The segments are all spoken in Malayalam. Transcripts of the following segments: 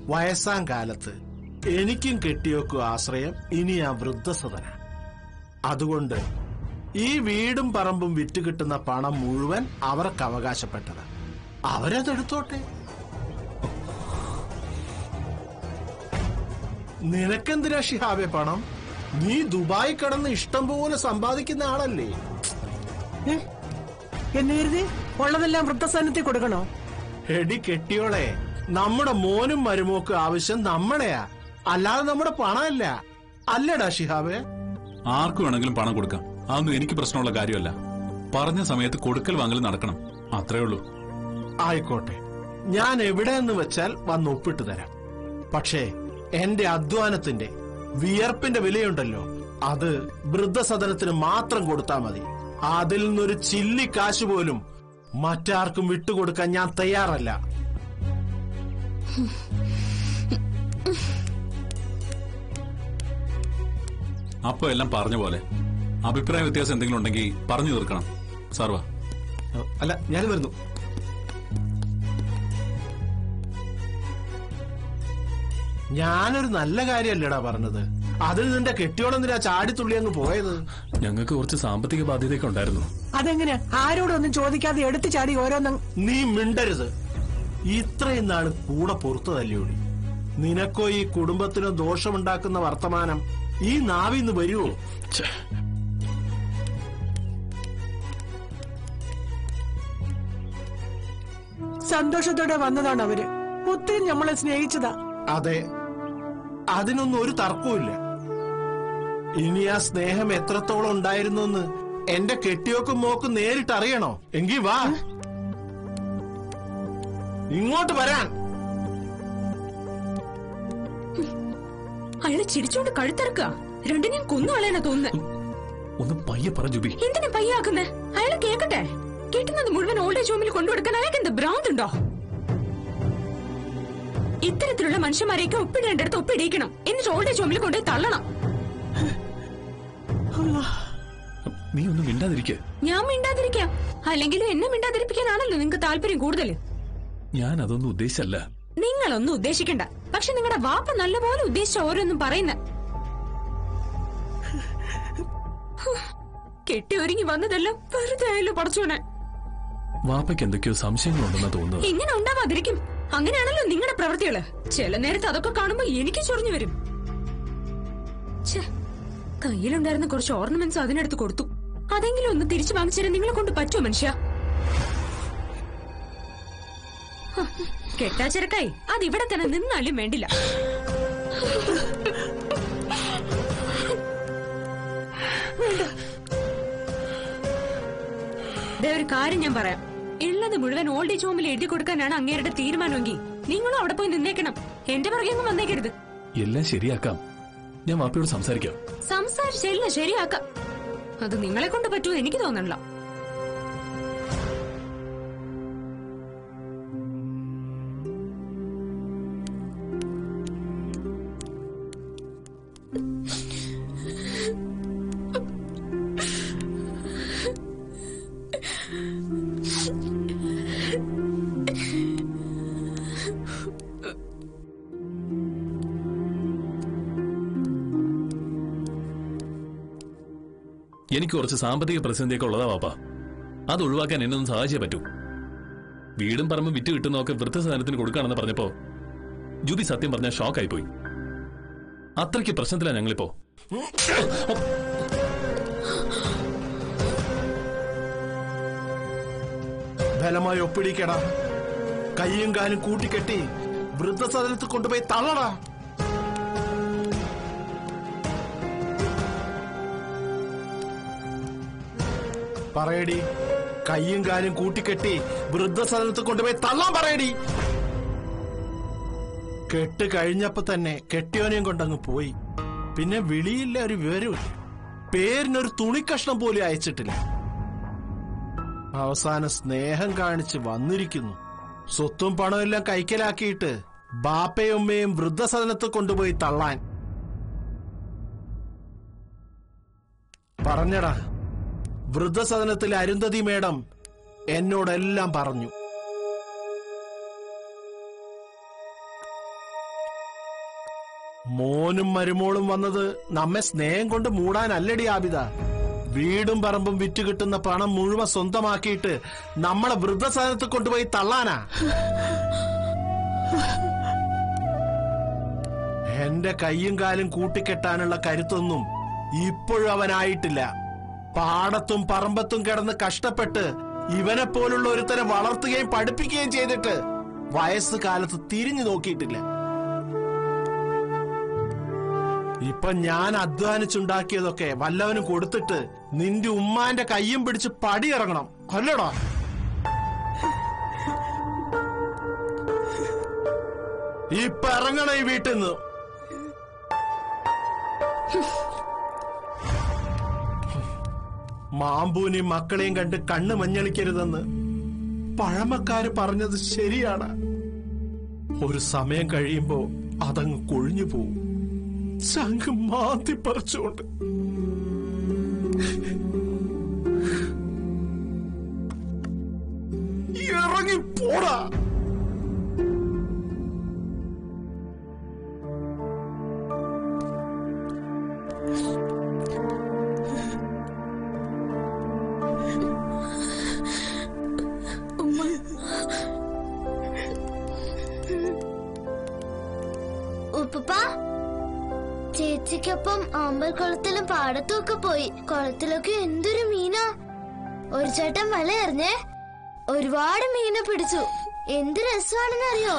വയസ്സാം കാലത്ത് എനിക്കും കെട്ടിയോക്കും ആശ്രയം ഇനി ആ വൃദ്ധസദന അതുകൊണ്ട് ഈ വീടും പറമ്പും വിറ്റ് കിട്ടുന്ന പണം മുഴുവൻ അവർക്ക് അവകാശപ്പെട്ടത് അവരതെടുത്തോട്ടെ നിനക്കെന്തിനാ ഷിഹാബെ പണം നീ ദുബായി കടന്ന് ഇഷ്ടം പോലെ സമ്പാദിക്കുന്ന ആളല്ലേ ഏ? എന്ന് കരുതി ഉള്ളതെല്ലാം വൃദ്ധസ്ഥാനത്തിൽ കൊടുക്കണോ എടി കെട്ടിയോളെ നമ്മുടെ മോനും മരുമോക്കും ആവശ്യം നമ്മളെയാ അല്ലാതെ നമ്മുടെ പണമല്ല അല്ലടാ ഷിഹാബെ ആർക്കു വേണമെങ്കിലും പണം കൊടുക്കാം അതൊന്നും എനിക്ക് പ്രശ്നമുള്ള കാര്യമല്ല പറഞ്ഞ സമയത്ത് കൊടുക്കൽ വാങ്ങൽ നടക്കണം അത്രേ ഉള്ളൂ ആയിക്കോട്ടെ ഞാൻ എവിടെയെന്ന് വെച്ചാൽ വന്ന് ഒപ്പിട്ട് തരാം പക്ഷേ എന്റെ അധ്വാനത്തിന്റെ വിയർപ്പിന്റെ വിലയുണ്ടല്ലോ അത് വൃദ്ധസദനത്തിന് മാത്രം കൊടുത്താൽ മതി അതിൽ നിന്നൊരു ചില്ലി കാശ് പോലും മറ്റാർക്കും വിട്ടുകൊടുക്കാൻ ഞാൻ തയ്യാറല്ല അപ്പൊ എല്ലാം പറഞ്ഞ പോലെ അഭിപ്രായ വ്യത്യാസം എന്തെങ്കിലും ഉണ്ടെങ്കിൽ പറഞ്ഞു തീർക്കണം സർവ അല്ല ഞാൻ വരുന്നു ഞാനൊരു നല്ല കാര്യമല്ലേടാ പറഞ്ഞത് അതിൽ നിന്റെ കെട്ടിയോടെന്തിനാ ചാടിത്തുള്ളി അങ്ങ് പോയത് ഞങ്ങൾക്ക് കുറച്ച് സാമ്പത്തിക ബാധ്യതയൊക്കെ ഉണ്ടായിരുന്നു അതെങ്ങനെ ആരോടൊന്നും ചോദിക്കാതെ എടുത്തു ചാടി ഓരോന്നും നീ മിണ്ടരുത് ഇത്രയും നാൾ കൂടെ പുറത്തു തല്ലിയോടി നിനക്കോ ഈ കുടുംബത്തിനോ ദോഷമുണ്ടാക്കുന്ന വർത്തമാനം ഈ നാവിന്ന് വരുവോ സന്തോഷത്തോടെ വന്നതാണ് അവര് ഒത്തിരി നമ്മളെ സ്നേഹിച്ചതാ അതെ അതിനൊന്നും ഒരു തർക്കവുമില്ല ഇനി ആ സ്നേഹം എത്രത്തോളം ഉണ്ടായിരുന്നു എന്ന് എന്റെ കെട്ടിയോക്കും മോക്കും നേരിട്ട് അറിയണോ എങ്കി വാ ഇങ്ങോട്ട് വരാൻ അയാള് ചിരിച്ചോണ്ട് കഴുത്തിറക്കുക രണ്ടിനെയും കൊന്നു കളയാനാ തോന്നുന്നത് ഒന്ന് പയ്യെ പറ ജുബി എന്തിനാ പയ്യാക്കുന്നേ അയാള് കേക്കട്ടെ കിട്ടുന്നത് മുഴുവൻ ഓൾഡ് ഏജ് ഹോമിൽ കൊണ്ടുകൊടുക്കാൻ അയാൾക്ക് എന്ത് ഭ്രാന്തുണ്ടോ ഇത്തരത്തിലുള്ള മനുഷ്യന്മാരെയൊക്കെ ഒപ്പിടേണ്ടടുത്ത് ഒപ്പിടിയിക്കണം എന്നിട്ട് ഓൾഡ് ഏജ് ഹോമിൽ കൊണ്ടുപോയി തള്ളണം നീ ഒന്നും മിണ്ടാതിരിക്കെ ഞാൻ മിണ്ടാതിരിക്കാം അല്ലെങ്കിൽ എന്നെ മിണ്ടാതിരിപ്പിക്കാനാണല്ലോ നിങ്ങൾക്ക് താല്പര്യം കൂടുതൽ ഞാൻ അതൊന്നും ഉദ്ദേശിച്ചല്ല നിങ്ങളൊന്നും ഉദ്ദേശിക്കണ്ട പക്ഷെ നിങ്ങളുടെ വാപ്പ നല്ലപോലെ ഉദ്ദേശിച്ച ഓരോന്നും പറയുന്ന കെട്ടി ഒരുങ്ങി വന്നതെല്ലാം വെറുതെ ആയല്ലോ പടച്ചോനെ വാപ്പയ്ക്ക് എന്തൊക്കെയോ സംശയങ്ങളുണ്ടെന്നാ തോന്നുന്നത് ഇങ്ങനെ ഉണ്ടാവാതിരിക്കും അങ്ങനെയാണല്ലോ നിങ്ങളുടെ പ്രവൃത്തികള് ചില നേരത്ത് അതൊക്കെ കാണുമ്പോ എനിക്ക് ചൊറിഞ്ഞു വരും ഛെ, കയ്യിലുണ്ടായിരുന്ന കുറച്ച് ഓർണമെന്റ്സ് അതിനടുത്ത് കൊടുത്തു അതെങ്കിലും ഒന്ന് തിരിച്ചു വാങ്ങിച്ചാൽ നിങ്ങളെ കൊണ്ട് പറ്റുമോ മനുഷ്യ ഹ, കെട്ടാച്ചിരക്കായി അതിവിടെ തന്നെ നിന്നാലും വേണ്ടില്ല ദേ ഒരു കാര്യം ഞാൻ പറയാം ഉള്ളത് മുഴുവൻ ഓൾഡ് ഏജ് ഹോമിൽ എഴുതി കൊടുക്കാനാണ് അങ്ങേരുടെ തീരുമാനമെങ്കിൽ നിങ്ങളും അവിടെ പോയി നിന്നേക്കണം എന്റെ പുറകെ ഒന്നും വന്നേക്കരുത് എല്ലാം ശരിയാക്കാം ഞാൻ വാപ്പയോട് സംസാരിക്കാം സംസാരിച്ചില്ല ശരിയാക്കാം അത് നിങ്ങളെ കൊണ്ട് പറ്റുമോ എനിക്ക് തോന്നണില്ല എനിക്ക് കുറച്ച് സാമ്പത്തിക പ്രതിസന്ധിയൊക്കെ ഉള്ളതാ വാപ്പ അത് ഒഴിവാക്കാൻ എന്നെ ഒന്ന് സഹായിച്ചേ പറ്റൂ വീടും പറമ്പും വിറ്റ് കിട്ടുന്നതൊക്കെ വൃദ്ധസാധനത്തിന് കൊടുക്കുകയാണെന്ന് പറഞ്ഞപ്പോ ജൂബി സത്യം പറഞ്ഞ ഷോക്കായി പോയി അത്രയ്ക്ക് പ്രശ്നത്തിലാ ഞങ്ങളിപ്പോ ബലമായി ഒപ്പിടിക്കടാ കയ്യും കാലും കൂട്ടിക്കെട്ടി വൃദ്ധസദനത്തിൽ കൊണ്ടുപോയി തള്ളടാ പറയടി കയ്യും കാലും കൂട്ടിക്കെട്ടി വൃദ്ധസദനത്തിൽ കൊണ്ടുപോയി തള്ളാൻ പറയടി കെട്ട് കഴിഞ്ഞപ്പോ തന്നെ കെട്ടിയോനെയും കൊണ്ടങ്ങ് പോയി പിന്നെ വിളിയില്ല ഒരു വിവരമില്ല പേരിനൊരു തുണിക്കഷ്ണം പോലും അയച്ചിട്ടില്ല അവസാനം സ്നേഹം കാണിച്ച് വന്നിരിക്കുന്നു സ്വത്തും പണവും എല്ലാം കൈക്കലാക്കിയിട്ട് ബാപ്പയും ഉമ്മയും വൃദ്ധസദനത്തിൽ കൊണ്ടുപോയി തള്ളാൻ പറഞ്ഞടാ വൃദ്ധസദനത്തിൽ അരുന്ധതി മേഡം എന്നോടെല്ലാം പറഞ്ഞു മോനും മരുമോളും വന്നത് നമ്മെ സ്നേഹം കൊണ്ട് മൂടാനല്ലടി ആബിത വീടും പറമ്പും വിറ്റ് കിട്ടുന്ന പണം മുഴുവൻ സ്വന്തമാക്കിയിട്ട് നമ്മളെ വൃദ്ധസാധനത്തിൽ കൊണ്ടുപോയി തള്ളാനാ എന്റെ കയ്യും കാലും കൂട്ടിക്കെട്ടാനുള്ള കരുത്തൊന്നും ഇപ്പോഴും അവനായിട്ടില്ല പാടത്തും പറമ്പത്തും കിടന്ന് കഷ്ടപ്പെട്ട് ഇവനെ പോലുള്ള ഒരുത്തനെ വളർത്തുകയും പഠിപ്പിക്കുകയും ചെയ്തിട്ട് വയസ്സ് കാലത്ത് തിരിഞ്ഞു നോക്കിയിട്ടില്ല ഇപ്പൊ ഞാൻ അധ്വാനിച്ചുണ്ടാക്കിയതൊക്കെ വല്ലവനും കൊടുത്തിട്ട് നിന്റെ ഉമ്മാന്റെ കയ്യും പിടിച്ച് പടിയിറങ്ങണം അല്ലടാ ഇപ്പൊ ഇറങ്ങണം ഈ വീട്ടിൽ നിന്ന് മാമ്പൂനെയും മക്കളെയും കണ്ട് കണ്ണ് മഞ്ഞളിക്കരുതെന്ന് പഴമക്കാര് പറഞ്ഞത് ശരിയാണ് ഒരു സമയം കഴിയുമ്പോ അതങ്ങ് കൊഴിഞ്ഞു പോവും ശംഖ് മാന്തി പറിച്ചുകൊണ്ട് ഇറങ്ങി പോടാ ഉപ്പുപ്പ ചേച്ചിക്കൊപ്പം ആമ്പൽ കുളത്തിലും പാടത്തും ഒക്കെ പോയി കുളത്തിലൊക്കെ എന്തൊരു മീനാ ഒരു ചേട്ടൻ വല എറിഞ്ഞേ ഒരുപാട് മീനെ പിടിച്ചു എന്ത് രസമാണെന്നറിയോ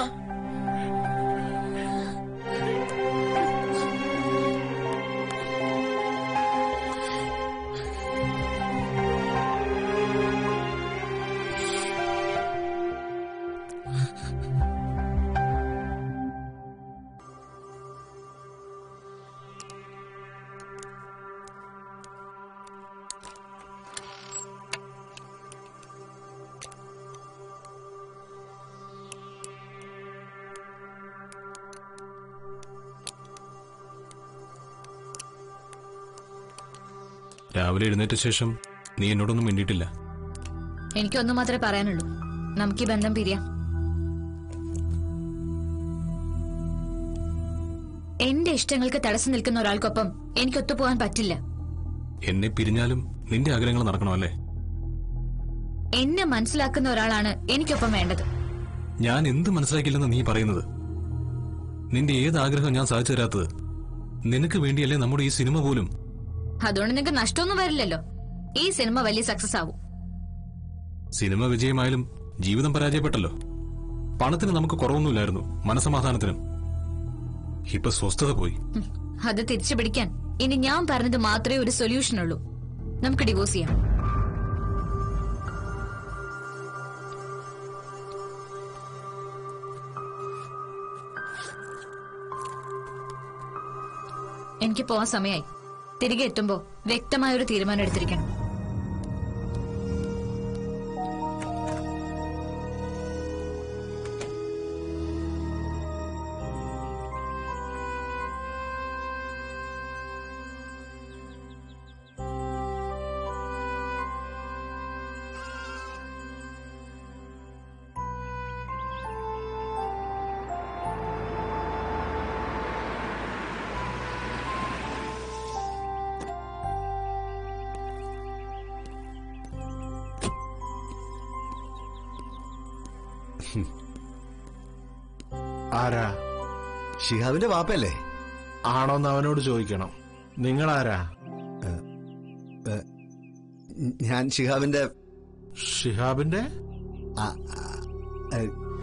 രാവിലെ എഴുന്നേറ്റ ശേഷം നീ എന്നോടൊന്നും മിണ്ടിയിട്ടില്ല എനിക്കൊന്നു മാത്രമേ പറയാനുള്ളൂ നമുക്ക് ഈ ബന്ധം പിരിയാം എന്റെ ഇഷ്ടങ്ങൾക്ക് തടസ്സം നിൽക്കുന്ന ഒരാൾക്കൊപ്പം എനിക്ക് ഒത്തുപോകാൻ പറ്റില്ല എന്നെ പിരിഞ്ഞാലും നിന്റെ ആഗ്രഹങ്ങൾ നടക്കണമല്ലേ എന്നെ മനസ്സിലാക്കുന്ന ഒരാളാണ് എനിക്കൊപ്പം വേണ്ടത് ഞാൻ എന്ത് മനസ്സിലാക്കില്ലെന്ന് നീ പറയുന്നത് നിന്റെ ഏത് ആഗ്രഹം ഞാൻ സാധിച്ചു തരാത്തത് നിനക്ക് വേണ്ടിയല്ലേ നമ്മുടെ ഈ സിനിമ പോലും അതുകൊണ്ട് നിങ്ങൾക്ക് നഷ്ടമൊന്നും വരില്ലല്ലോ ഈ സിനിമ വലിയ സക്സസ് ആവും സിനിമ വിജയമായാലും ജീവിതം പരാജയപ്പെട്ടല്ലോ പണത്തിന് നമുക്ക് കുറവൊന്നുമില്ലായിരുന്നു മനസമാധാനത്തിനും ഇപ്പൊ സ്വസ്ഥത പോയി ഹും, അത് തിരിച്ചു പിടിക്കാൻ ഇനി ഞാൻ പറഞ്ഞത് മാത്രമേ ഒരു സൊല്യൂഷൻ ഉള്ളൂ നമുക്ക് ഡിവോഴ്സ് ചെയ്യാം എനിക്ക് പോവാൻ സമയമായി തിരികെ എത്തുമ്പോ വ്യക്തമായ ഒരു തീരുമാനം എടുത്തിരിക്കണം ആരാ ഷിഹാബിന്റെ വാപ്പയല്ലേ ആണോന്ന് അവനോട് ചോദിക്കണം നിങ്ങളാരാ ഞാൻ ഷിഹാബിന്റെ ഷിഹാബിന്റെ ആ, ആ, ഏ,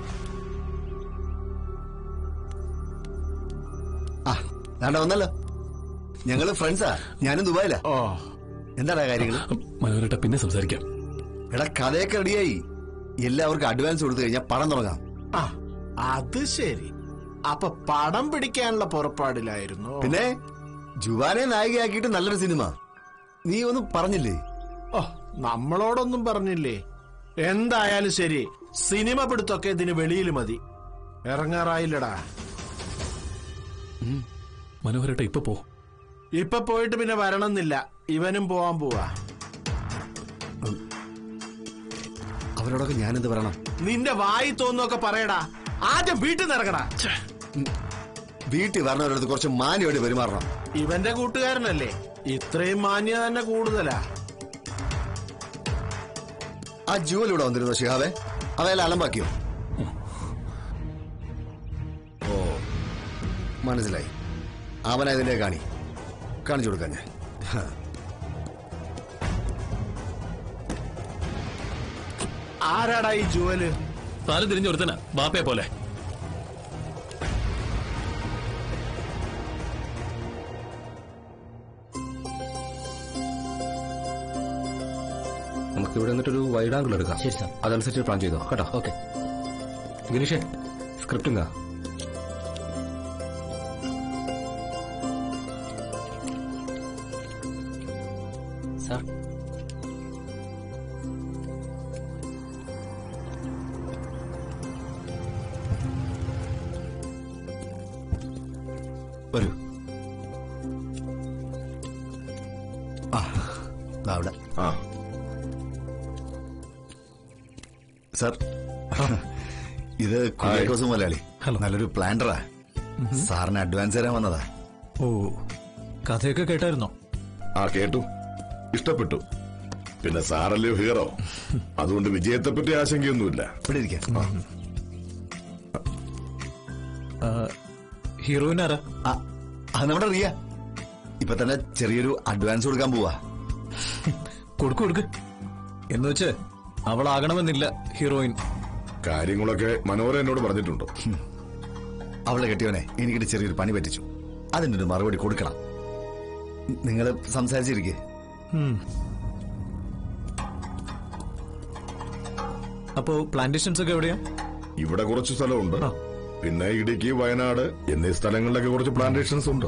ആ വേണ്ട വന്നല്ലോ ഞങ്ങള് ഫ്രണ്ട്സാ ഞാനും ദുബായിലാ ഓ എന്താടാ കാര്യങ്ങള് മനോഹരട്ട പിന്നെ സംസാരിക്കാം എടാ കഥയൊക്കെ റെഡിയായി എല്ലാവർക്കും അഡ്വാൻസ് കൊടുത്തു കഴിഞ്ഞാൽ പണം തുടങ്ങാം ആ അത് ശരി അപ്പൊ പടം പിടിക്കാനുള്ള പുറപ്പാടിലായിരുന്നു പിന്നെ ജുവാനെ നായികയാക്കിയിട്ട് നല്ലൊരു സിനിമ നീ ഒന്നും പറഞ്ഞില്ലേ ഓ നമ്മളോടൊന്നും പറഞ്ഞില്ലേ എന്തായാലും ശരി സിനിമ പിടുത്തൊക്കെ ഇതിന് വെളിയിൽ മതി ഇറങ്ങാറായില്ലടാ മനോഹരട്ട ഇപ്പൊ പോ ഇപ്പൊ പോയിട്ട് പിന്നെ വരണമെന്നില്ല ഇവനും പോവാൻ പോവാ അവരോടൊക്കെ ഞാനെന്ത് പറയണം നിന്റെ വായി തോന്നൊക്കെ പറയടാ ആദ്യം വീട്ടിൽ നിന്ന് ഇറങ്ങടാ വീട്ടിൽ വരണവരടുത്ത് കുറച്ച് മാന്യമായിട്ട് പെരുമാറണം ഇവന്റെ കൂട്ടുകാരനല്ലേ ഇത്രയും മാന്യത തന്നെ കൂടുതലാ ആ ജുവൽ ഇവിടെ വന്നിരുന്നോ ഷിഹാബെ അവയല്ല അലമ്പാക്കിയോ ഓ മനസ്സിലായി അവനതിന്റെ കാണി കാണിച്ചു കൊടുക്കാൻ ഞാൻ ഹ. ആരാടാ ഈ ജുവല് താരം തിരിഞ്ഞൊരുത്തനാ ബാപ്പയെ പോലെ നമുക്ക് ഇവിടെ നിന്നിട്ടൊരു വൈഡ് ആംഗിൾ എടുക്കാം ശരി സാർ അതനുസരിച്ച് പ്ലാൻ ചെയ്തോ കേട്ടോ ഓക്കെ ഗിരീഷേ സ്ക്രിപ്റ്റിംഗാ സാർ വരൂ ആ ദാ അവിടെ ആ സാർ ഇത് കുര്യാക്കോസ് മലയാളി നല്ലൊരു പ്ലാന്ററാ സാറിന് അഡ്വാൻസ് തരാൻ വന്നതാ ഓ കഥയൊക്കെ കേട്ടായിരുന്നോ ആ കേട്ടു ഇഷ്ടപ്പെട്ടു പിന്നെ സാറല്ലയോ ഹീറോ അതുകൊണ്ട് വിജയത്തെപ്പറ്റി ആശങ്കയൊന്നുമില്ല ഇവിടെ ഇരിക്കാം ഹീറോയിൻ ആരാ ആ, അത് നമ്മുടെ റിയ ഇപ്പൊ തന്നെ ചെറിയൊരു അഡ്വാൻസ് കൊടുക്കാൻ പോവാ കൊടുക്ക് കൊടുക്ക് എന്ന് വെച്ച് അവളാകണമെന്നില്ല ഹീറോയിൻ കാര്യങ്ങളൊക്കെ മനോഹര എന്നോട് പറഞ്ഞിട്ടുണ്ട് അവളെ കെട്ടിയവനെ എനിക്കിട്ട് ചെറിയൊരു പണി പറ്റിച്ചു അതിന്റെ ഒരു മറുപടി കൊടുക്കണം നിങ്ങൾ സംസാരിച്ചിരിക്കേ ഉം. അപ്പോ പ്ലാന്റേഷൻസ് ഒക്കെ എവിടെയാ ഇവിടെ കുറച്ച് സ്ഥലമുണ്ട് പിന്നെ ഇടുക്കി വയനാട് എന്നീ സ്ഥലങ്ങളിലൊക്കെ കുറച്ച് പ്ലാന്റേഷൻസ് ഉണ്ട്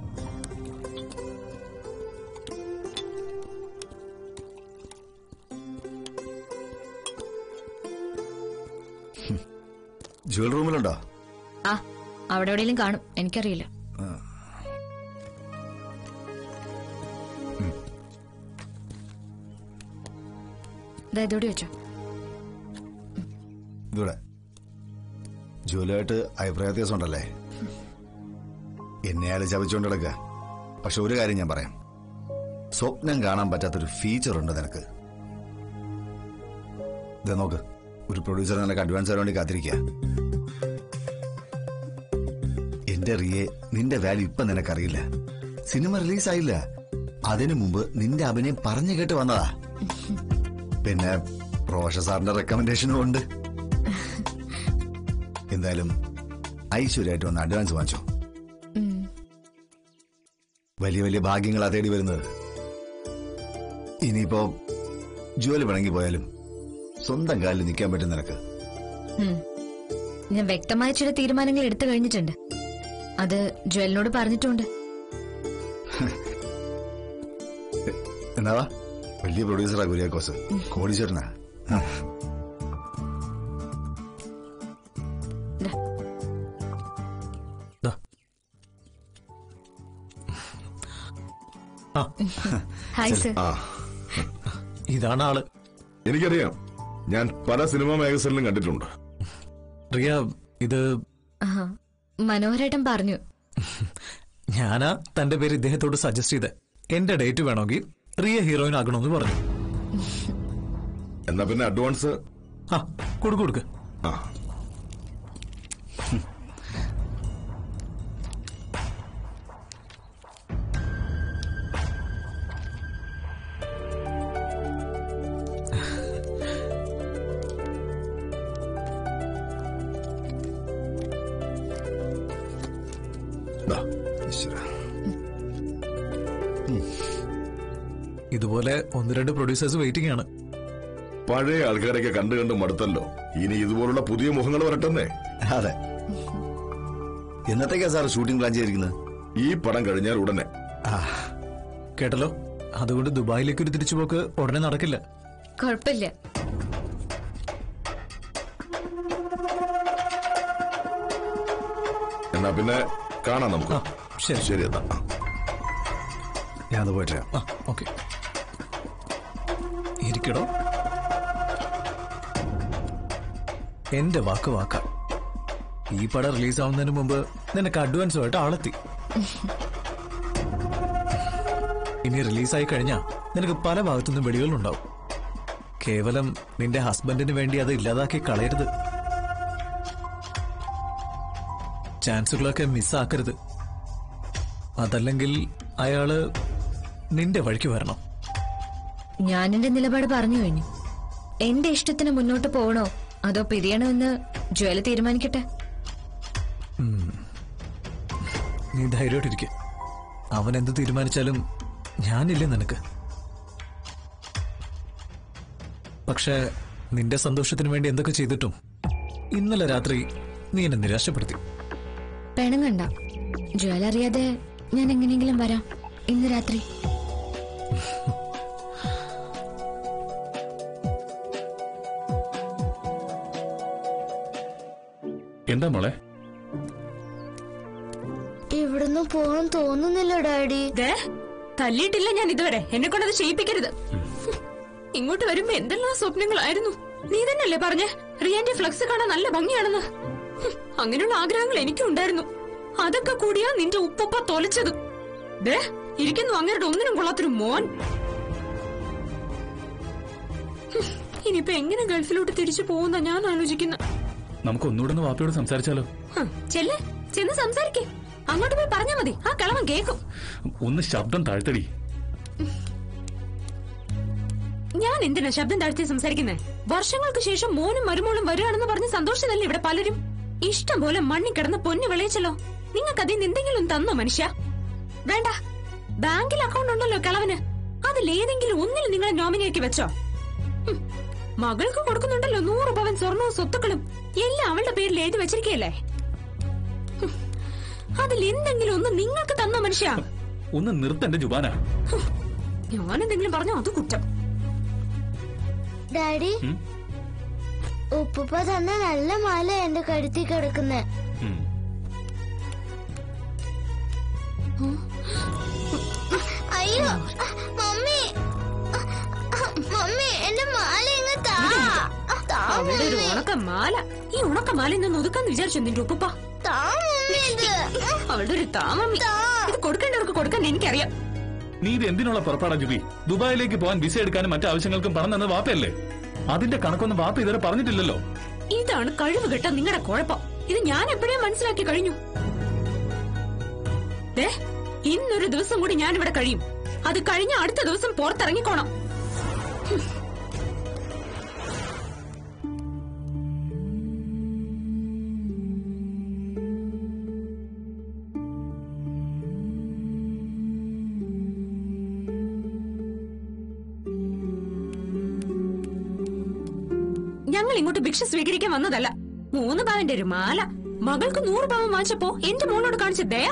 ജുവൽ റൂമിലുണ്ടോ ആ അവിടെ എവിടെയെങ്കിലും കാണും എനിക്കറിയില്ല ദാ ഇതോടെ വെച്ചോ ഇവിടെ ജുവലായിട്ട് അഭിപ്രായ വ്യത്യാസം ഉണ്ടല്ലേ എന്നെ അയാൾ ചവച്ചുകൊണ്ട് കിടക്കുക പക്ഷെ ഒരു കാര്യം ഞാൻ പറയാം സ്വപ്നം കാണാൻ പറ്റാത്തൊരു ഫീച്ചർ ഉണ്ട് നിനക്ക് ഇതാ നോക്ക് ഒരു പ്രൊഡ്യൂസർ നിനക്ക് അഡ്വാൻസ് തരാൻ വേണ്ടി കാത്തിരിക്കുക എന്റെ റിയെ നിന്റെ വാല്യൂ ഇപ്പൊ നിനക്കറിയില്ല സിനിമ റിലീസായില്ല അതിനു മുമ്പ് നിന്റെ അഭിനയം പറഞ്ഞു കേട്ട് വന്നതാ പിന്നെ റോഷ സാറിന്റെ റെക്കമെൻഡേഷനും ഉണ്ട് എന്തായാലും ഐശ്വര്യമായിട്ട് ഒന്ന് അഡ്വാൻസ് വാങ്ങിച്ചോ ഉം. വലിയ വലിയ ഭാഗ്യങ്ങളാ തേടി വരുന്നത് ഇനിയിപ്പോ ജോലി പിണങ്ങി പോയാലും സ്വന്തം കാലിൽ നിൽക്കാൻ പറ്റും നിനക്ക് ഉം. ഞാൻ വ്യക്തമായ ചില തീരുമാനങ്ങൾ എടുത്തു കഴിഞ്ഞിട്ടുണ്ട് അത് ജ്വലിനോട് പറഞ്ഞിട്ടുണ്ട് എന്നാവാ വലിയ പ്രൊഡ്യൂസറാ കുര്യാക്കോസ് കോടീശ്വരനാ ഹായ് സർ ആ ഇതാണ് ആള് എനിക്കറിയാം ഞാൻ പല സിനിമാ മാഗസീനിലും കണ്ടിട്ടുണ്ട് റിയ ഇത് ആഹാ. മനോഹരേട്ടൻ പറഞ്ഞു ഞാനാ തന്റെ പേര് ഇദ്ദേഹത്തോട് സജസ്റ്റ് ചെയ്ത് എന്റെ ഡേറ്റ് വേണമെങ്കിൽ റിയ ഹീറോയിൻ ആകണമെന്ന് പറഞ്ഞു എന്നാ പിന്നെ അഡ്വാൻസ് ആ കൊടുക്ക് കൊടുക്ക് ആ ദാ, ഈശ്വരാ. ഇതുപോലെ ഒന്ന് രണ്ട് പ്രൊഡ്യൂസേഴ്സ് വെയിറ്റിംഗ് ആണ് പഴയ ആൾക്കാരൊക്കെ കണ്ടു കണ്ട് മടുത്തല്ലോ ഇനി ഇതുപോലുള്ള പുതിയ മുഖങ്ങൾ വരട്ടെന്നേ അതെ എന്നത്തേക്കാ സാർ ഷൂട്ടിംഗ് പ്ലാൻ ചെയ്തിരിക്കുന്നത് ഈ പടം കഴിഞ്ഞാൽ ഉടനെ കേട്ടല്ലോ അതുകൊണ്ട് ദുബായിലേക്ക് ഒരു തിരിച്ചുപോക്ക് ഉടനെ നടക്കില്ല കുഴപ്പമില്ല എന്നാ പിന്നെ കാണാം നമുക്ക് ശരി ശരി എന്നാ ആ. ഞാൻ അത് പോയിട്ട് വരാം. ആ ഓക്കെ ഇരിക്കടോ എന്റെ വാക്ക് വാക്ക ഈ പടം റിലീസ് ആവുന്നതിന് മുമ്പ് നിനക്ക് അഡ്വാൻസുമായിട്ട് ആളെത്തി ഇനി റിലീസായി കഴിഞ്ഞാ നിനക്ക് പല ഭാഗത്തുനിന്നും വെടികളുണ്ടാവും കേവലം നിന്റെ ഹസ്ബൻഡിന് വേണ്ടി അത് ഇല്ലാതാക്കി കളയരുത് ചാൻസുകളൊക്കെ മിസ്സാക്കരുത് അതല്ലെങ്കിൽ അയാള് നിന്റെ വഴിക്ക് വരണം ഞാൻ എന്റെ നിലപാട് പറഞ്ഞു കഴിഞ്ഞു എന്റെ ഇഷ്ടത്തിന് മുന്നോട്ട് പോകണോ അതോ പിരിയണോ എന്ന് ജ്വല തീരുമാനിക്കട്ടെ ഉം. നീ ധൈര്യമായിട്ടിരിക്കെ അവൻ എന്ത് തീരുമാനിച്ചാലും ഞാനില്ലേ നിനക്ക് പക്ഷേ നിന്റെ സന്തോഷത്തിന് വേണ്ടി എന്തൊക്കെ ചെയ്തിട്ടും ഇന്നലെ രാത്രി നീ എന്നെ നിരാശപ്പെടുത്തി പെണങ്ങണ്ട ജ്വല അറിയാതെ ഞാൻ എങ്ങനെയെങ്കിലും വരാം ഇന്ന് രാത്രി എന്താ മോളെ ഇവിടുന്ന് പോകാൻ തോന്നുന്നില്ല ഡാഡി ദേ, തല്ലിയിട്ടില്ല ഞാൻ ഇതുവരെ എന്നെ കൊണ്ടത് ചെയ്യിപ്പിക്കരുത് ഇങ്ങോട്ട് വരുമ്പോ എന്തെല്ലാം സ്വപ്നങ്ങളായിരുന്നു നീ തന്നെയല്ലേ പറഞ്ഞേ റിയാന്റെ ഫ്ലക്സ് കാണാൻ നല്ല ഭംഗിയാണെന്ന് ഹും, അങ്ങനെയുള്ള ആഗ്രഹങ്ങൾ എനിക്കും ഉണ്ടായിരുന്നു അതൊക്കെ കൂടിയാ നിന്റെ ഉപ്പുപ്പ തൊലച്ചത് ദേ ഇരിക്കുന്നു അങ്ങരുടെ ഒന്നിനും കൊള്ളാത്തൊരു മോൻ ഹും, ഇനിയിപ്പോ എങ്ങനെ ഗൾഫിലോട്ട് തിരിച്ചു പോകുന്ന ഞാൻ ആലോചിക്കുന്ന നമുക്ക് ഒന്നുകൂടെ ഒന്ന് വാപ്പയോട് സംസാരിച്ചാലോ ചെല്ലേ ചെന്ന് സംസാരിക്കേ അങ്ങോട്ട് പോയി പറഞ്ഞാ മതി ആ കളവൻ കേക്കും ഒന്ന് ശബ്ദം താഴ്ത്തടി ഞാൻ എന്തിനാ ശബ്ദം താഴ്ത്തി സംസാരിക്കുന്നേ വർഷങ്ങൾക്ക് ശേഷം മോനും മരുമോളും വരികയാണെന്ന് പറഞ്ഞ് സന്തോഷത്തിലല്ലേ ഇവിടെ പലരും ഇഷ്ടം പോലെ മണ്ണി കിടന്ന് പൊന്നു വിളയിച്ചല്ലോ നിങ്ങൾക്ക് അതിൽ നിന്ന് എന്തെങ്കിലും തന്നോ മനുഷ്യ വേണ്ട ബാങ്കിൽ അക്കൗണ്ട് ഉണ്ടല്ലോ കിളവന് അതിലേതെങ്കിലും ഒന്നിൽ നിങ്ങളെ നോമിനിയാക്കി വെച്ചോ ഹും, മകൾക്ക് കൊടുക്കുന്നുണ്ടല്ലോ നൂറ് പവൻ സ്വർണവും സ്വത്തുക്കളും എല്ലാം അവളുടെ പേരിൽ എഴുതി വെച്ചിരിക്കയല്ലേ ഹും, അതിൽ എന്തെങ്കിലും ഒന്ന് നിങ്ങൾക്ക് തന്നോ മനുഷ്യ ഒന്ന് നിർത്തന്റെ ജുബാന ഞാൻ എന്തെങ്കിലും പറഞ്ഞോ അത് കുറ്റം ഡാഡി ഉപ്പുപ്പ തന്ന നല്ല മാല എന്റെ കഴുത്തി കിടക്കുന്നേ അയ്യോ മമ്മി മമ്മി എന്റെ മാല ഇങ്ങ് താ താ അവളുടെ ഒരു മമ്മി. ഉണക്കമാല ഈ ഉണക്കമാല നിന്ന് ഒതുക്കാന്ന് വിചാരിച്ചു നിന്റെ ഉപ്പുപ്പ താ മമ്മി ഇത് അവളുടെ ഒരു താമമ്മി ഇത് കൊടുക്കേണ്ടവർക്ക് കൊടുക്കാൻ എനിക്കറിയാം നീ ഇത് എന്തിനുള്ള പുറപ്പാടാ ജുബി ദുബായിലേക്ക് പോകാൻ വിസ എടുക്കാനും മറ്റു ആവശ്യങ്ങൾക്കും പണം തന്നത് വാപ്പയല്ലേ അതിന്റെ കണക്കൊന്നും വാപ്പ ഇതുവരെ പറഞ്ഞിട്ടില്ലല്ലോ ഇതാണ് കഴിവ് കെട്ട നിങ്ങളുടെ കുഴപ്പം ഇത് ഞാൻ എപ്പോഴേ മനസ്സിലാക്കി കഴിഞ്ഞു ദേ ഇന്നൊരു ദിവസം കൂടി ഞാൻ ഇവിടെ കഴിയും അത് കഴിഞ്ഞ അടുത്ത ദിവസം പുറത്തിറങ്ങിക്കോണം ഞങ്ങൾ ഇങ്ങോട്ട് ഭിക്ഷ സ്വീകരിക്കാൻ വന്നതല്ല മൂന്ന് പവന്റെ ഒരു മാല മകൾക്ക് നൂറ് പവൻ വാങ്ങിച്ചപ്പോ എന്റെ മോളോട് കാണിച്ച ദയ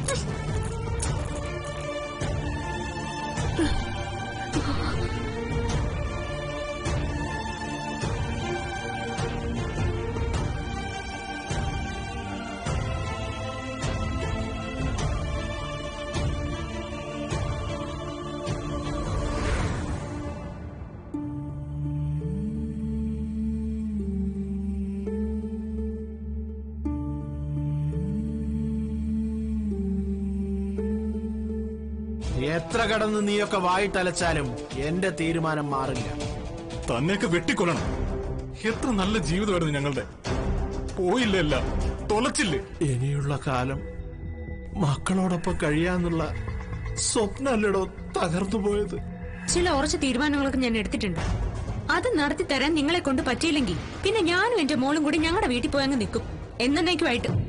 എത്ര കടന്ന് നീയൊക്കെ വായിട്ടലച്ചാലും എന്റെ തീരുമാനം മാറില്ല തന്നെയൊക്കെ വെട്ടിക്കൊല്ലണം എത്ര നല്ല ജീവിതമായിരുന്നു ഞങ്ങളുടെ പോയില്ല എല്ലാം തൊലച്ചില്ലേ ഇനിയുള്ള കാലം മക്കളോടൊപ്പം കഴിയാന്നുള്ള സ്വപ്നല്ലടോ തകർന്നു പോയത് ചില ഉറച്ച തീരുമാനങ്ങളൊക്കെ ഞാൻ എടുത്തിട്ടുണ്ട് അത് നടത്തി തരാൻ നിങ്ങളെ കൊണ്ട് പറ്റിയില്ലെങ്കിൽ പിന്നെ ഞാനും എന്റെ മോളും കൂടി ഞങ്ങളുടെ വീട്ടിൽ പോയങ്ങ് നിൽക്കും എന്നേക്കുമായിട്ട്